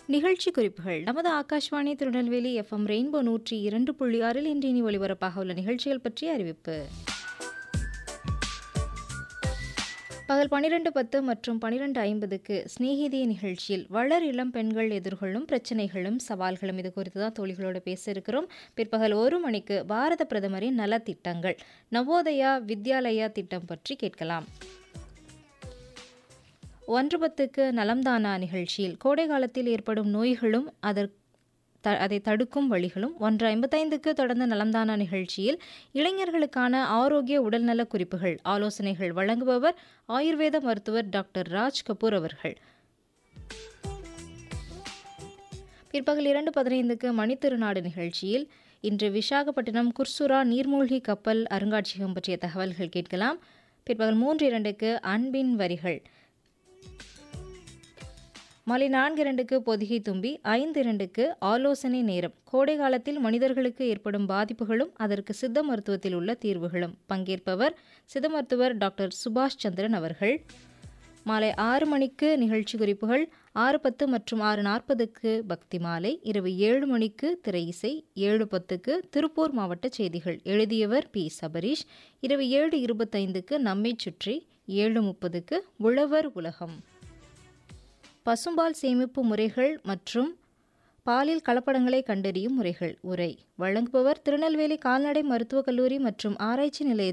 நிகழ்ச்சி குறிப்புகள் நமது ஆகாஷ்வாணி திருநெல்வேலி எஃப்எம் ரெயின்போ நூற்றி இரண்டு புள்ளி ஆறில் இன்று இனி ஒலிபரப்பாக உள்ள நிகழ்ச்சிகள் பற்றிய அறிவிப்பு பகல் பனிரெண்டு பத்து மற்றும் பனிரெண்டு ஐம்பதுக்கு ஸ்நேகிதிய நிகழ்ச்சியில் வளர் இளம் பெண்கள் எதிர்கொள்ளும் பிரச்சனைகளும் சவால்களும் இது குறித்து தான் தோழிகளோடு பேச இருக்கிறோம் பிற்பகல் ஒரு மணிக்கு பாரத பிரதமரின் நலத்திட்டங்கள் நவோதயா வித்யாலயா திட்டம் பற்றி கேட்கலாம் ஒன்று பத்துக்கு நலம்தானா நிகழ்ச்சியில் கோடை காலத்தில் ஏற்படும் நோய்களும் அதற் த அதை தடுக்கும் வழிகளும் ஒன்று ஐம்பத்தைந்துக்கு தொடர்ந்து நலம்தானா நிகழ்ச்சியில் இளைஞர்களுக்கான ஆரோக்கிய உடல்நல குறிப்புகள் ஆலோசனைகள் வழங்குபவர் ஆயுர்வேத மருத்துவர் டாக்டர் ராஜ் கபூர் அவர்கள் பிற்பகல் இரண்டு பதினைந்துக்கு மணித்திருநாடு நிகழ்ச்சியில் இன்று விசாகப்பட்டினம் குர்சுரா நீர்மூழ்கி கப்பல் அருங்காட்சியகம் பற்றிய தகவல்கள் கேட்கலாம் பிற்பகல் மூன்று இரண்டுக்கு அன்பின் வரிகள் மாலை நான்கு இரண்டுக்கு பொதிகை தும்பி ஐந்து இரண்டுக்கு ஆலோசனை நேரம் கோடை காலத்தில் மனிதர்களுக்கு ஏற்படும் பாதிப்புகளும் அதற்கு சித்த மருத்துவத்தில் உள்ள தீர்வுகளும் பங்கேற்பவர் சித்த மருத்துவர் டாக்டர் சுபாஷ் சந்திரன் அவர்கள் மாலை ஆறு மணிக்கு நிகழ்ச்சி குறிப்புகள் ஆறு பத்து மற்றும் ஆறு நாற்பதுக்கு பக்தி மாலை இரவு ஏழு மணிக்கு திரை இசை ஏழு பத்துக்கு திருப்பூர் மாவட்ட செய்திகள் எழுதியவர் பி சபரீஷ் இரவு ஏழு இருபத்தைந்துக்கு நம்மை சுற்றி ஏழு முப்பதுக்கு உழவர் உலகம் பசும்பால் சேமிப்பு முறைகள் மற்றும் பாலில் கலப்படங்களை கண்டறியும் முறைகள் உரை வழங்குபவர் திருநெல்வேலி கால்நடை மருத்துவக் கல்லூரி மற்றும் ஆராய்ச்சி நிலைய